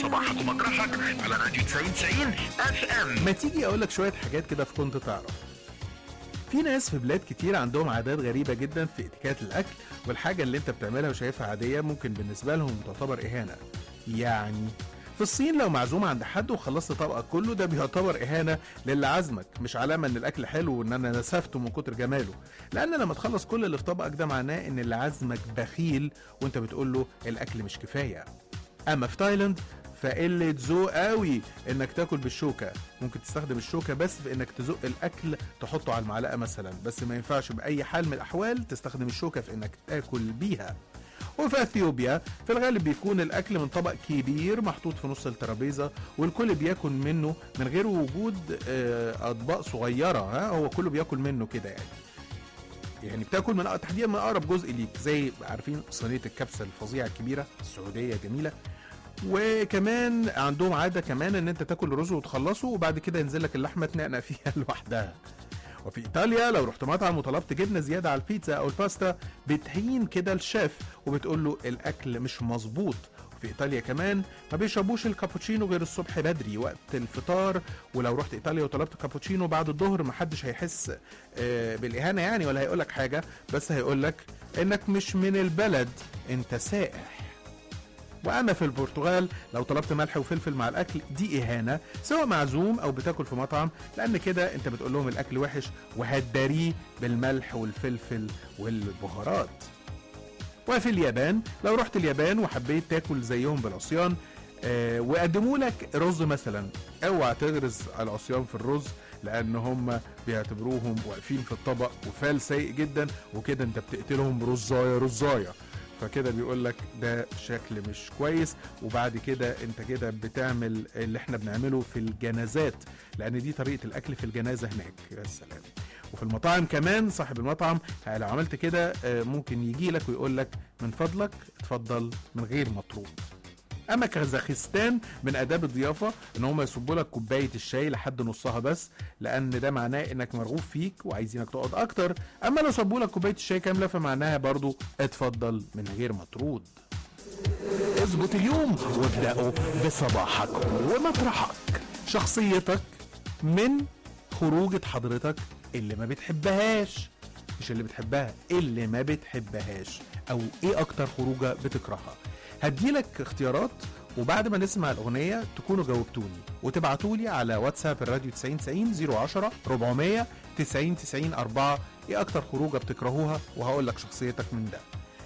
صباحك ومطرحك على راديو 90 90 اف ام ما تيجي اقول لك شويه حاجات كده في كنت تعرف في ناس في بلاد كتير عندهم عادات غريبة جدا في اتكات الأكل والحاجة اللي أنت بتعملها وشايفها عادية ممكن بالنسبة لهم تعتبر إهانة يعني في الصين لو معزوم عند حد وخلصت طبقك كله ده بيعتبر إهانة للي عزمك مش علامة إن الأكل حلو وإن أنا نسفته من كتر جماله لأن لما تخلص كل اللي في طبقك ده معناه إن اللي عزمك بخيل وأنت بتقول له الأكل مش كفاية أما في تايلاند فقلة ذوق قوي انك تاكل بالشوكه ممكن تستخدم الشوكه بس في انك تزق الاكل تحطه على المعلقه مثلا بس ما ينفعش باي حال من الاحوال تستخدم الشوكه في انك تاكل بيها وفي اثيوبيا في الغالب بيكون الاكل من طبق كبير محطوط في نص الترابيزه والكل بياكل منه من غير وجود آه، اطباق صغيره ها هو كله بياكل منه كده يعني يعني بتاكل من تحديدا من اقرب جزء ليك زي عارفين صينيه الكبسه الفظيعه الكبيره السعوديه جميله وكمان عندهم عاده كمان ان انت تاكل الرز وتخلصه وبعد كده ينزل لك اللحمه تنقنق فيها لوحدها وفي ايطاليا لو رحت مطعم وطلبت جبنه زياده على البيتزا او الباستا بتهين كده الشيف وبتقول له الاكل مش مظبوط في ايطاليا كمان ما بيشربوش الكابوتشينو غير الصبح بدري وقت الفطار ولو رحت ايطاليا وطلبت كابوتشينو بعد الظهر محدش هيحس آه، بالاهانه يعني ولا هيقول لك حاجه بس هيقول لك انك مش من البلد انت سائح واما في البرتغال لو طلبت ملح وفلفل مع الاكل دي اهانه سواء معزوم او بتاكل في مطعم لان كده انت بتقول لهم الاكل وحش وهتداريه بالملح والفلفل والبهارات وفي اليابان لو رحت اليابان وحبيت تاكل زيهم بالعصيان آه وقدموا لك رز مثلا اوعى تغرز العصيان في الرز لان هم بيعتبروهم واقفين في الطبق وفال سيء جدا وكده انت بتقتلهم رزايه رزايه فكده بيقول لك ده شكل مش كويس وبعد كده انت كده بتعمل اللي احنا بنعمله في الجنازات لان دي طريقه الاكل في الجنازه هناك يا سلام وفي المطاعم كمان صاحب المطعم لو عملت كده آه، ممكن يجي لك ويقول لك من فضلك اتفضل من غير مطلوب اما كازاخستان من اداب الضيافه ان هم يصبوا لك كوبايه الشاي لحد نصها بس لان ده معناه انك مرغوب فيك وعايزينك تقعد اكتر اما لو صبوا لك كوبايه الشاي كامله فمعناها برضو اتفضل من غير مطرود اظبط اليوم وابدأه بصباحك ومطرحك شخصيتك من خروجة حضرتك اللي ما بتحبهاش مش اللي بتحبها اللي ما بتحبهاش او ايه اكتر خروجه بتكرهها هديلك اختيارات وبعد ما نسمع الاغنيه تكونوا جاوبتوني وتبعتوا لي على واتساب الراديو 90 90 010 400 90 90 4 ايه اكتر خروجه بتكرهوها وهقول لك شخصيتك من ده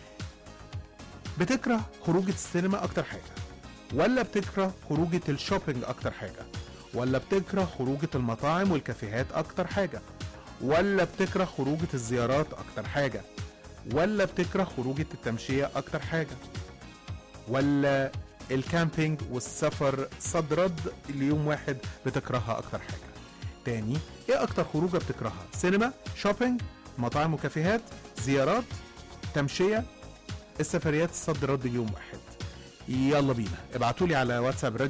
بتكره خروجه السينما اكتر حاجه ولا بتكره خروجه الشوبينج اكتر حاجه ولا بتكره خروجه المطاعم والكافيهات اكتر حاجه ولا بتكره خروجه الزيارات اكتر حاجه ولا بتكره خروجه التمشيه اكتر حاجه ولا الكامبينج والسفر صد رد ليوم واحد بتكرهها اكتر حاجه تاني ايه اكتر خروجه بتكرهها سينما شوبينج مطاعم وكافيهات زيارات تمشيه السفريات الصد رد يوم واحد يلا بينا ابعتولي على واتساب راديو